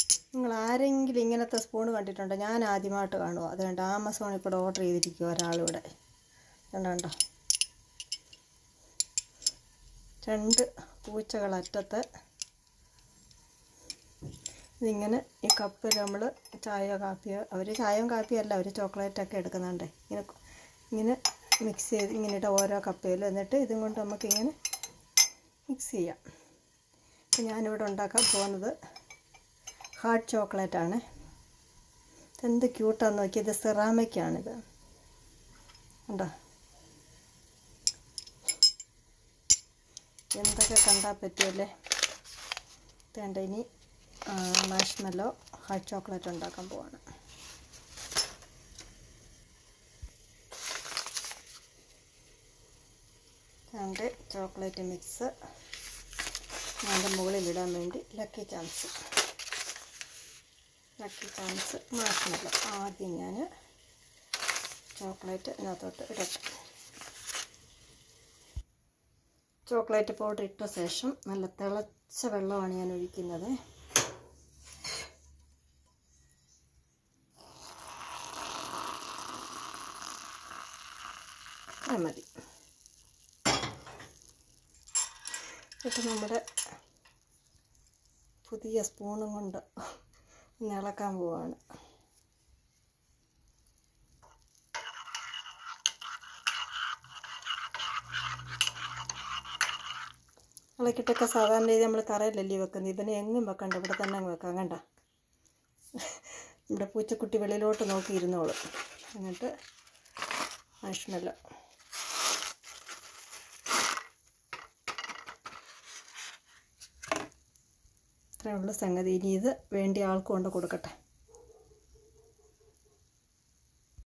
നിങ്ങൾ ആരെങ്കിലും ഇങ്ങനത്തെ സ്പൂൺ കണ്ടിട്ടുണ്ടോ ഞാൻ ആദ്യമായിട്ട് കാണുക അതുകൊണ്ട് ആമസോണിൽ കൂടെ ഓർഡർ ചെയ്തിരിക്കുക ഒരാളിവിടെ കണ്ടോ കണ്ടോ രണ്ട് പൂച്ചകൾ അറ്റത്ത് ഇതിങ്ങനെ ഈ കപ്പിൽ നമ്മൾ ചായയോ കാപ്പിയോ അവർ ചായയും കാപ്പിയോ അല്ല അവർ ചോക്ലേറ്റൊക്കെ എടുക്കുന്നുണ്ട് ഇങ്ങനെ ഇങ്ങനെ മിക്സ് ചെയ്ത് ഇങ്ങനെ ഇട്ട് ഓരോ കപ്പയിലും എന്നിട്ട് ഇതും കൊണ്ട് നമുക്കിങ്ങനെ മിക്സ് ചെയ്യാം ഇപ്പം ഞാനിവിടെ ഉണ്ടാക്കാൻ പോകുന്നത് ഹാർട്ട് ചോക്ലേറ്റ് ആണ് എന്ത് ക്യൂട്ടാന്ന് നോക്കി ഇത് സെറാമിക്കാണിത് ഉണ്ടോ എന്തൊക്കെ കണ്ടാൽ പറ്റുമല്ലേ വേണ്ട ഇനി മാഷ്മെല്ലോ ഹാർട്ട് ചോക്ലേറ്റ് ഉണ്ടാക്കാൻ പോവാണ് രണ്ട് ചോക്ലേറ്റ് മിക്സ് അതിൻ്റെ മുകളിലിടാൻ വേണ്ടി lucky chance lucky chance marshmallow ആദ്യം ഞാൻ ചോക്ലേറ്റ് ഇതിനകത്തോട്ട് ഇടട്ടെ ചോക്ലേറ്റ് പൗഡർ ഇട്ട ശേഷം നല്ല തിളച്ച വെള്ളമാണ് ഞാൻ ഒഴിക്കുന്നത് അത് മതി ഇപ്പം നമ്മുടെ പുതിയ സ്പൂണും കൊണ്ട് ഒന്ന് ഇളക്കാൻ പോവാണ് ഇളക്കിട്ടൊക്കെ സാധാരണ രീതി നമ്മൾ തറയിലല്ലേ വെക്കുന്നത് ഇവനെ എങ്ങും വെക്കണ്ട ഇവിടെ തന്നെ അങ്ങ് വെക്കാം കണ്ട നമ്മുടെ പൂച്ചക്കുട്ടി വെളിയിലോട്ട് നോക്കിയിരുന്നോളൂ എന്നിട്ട് മാഷ്മെല്ലോ ഇത്രയുള്ള സംഗതി ഇനി ഇത് വേണ്ടിയ ആൾക്ക് കൊണ്ട് കൊടുക്കട്ടെ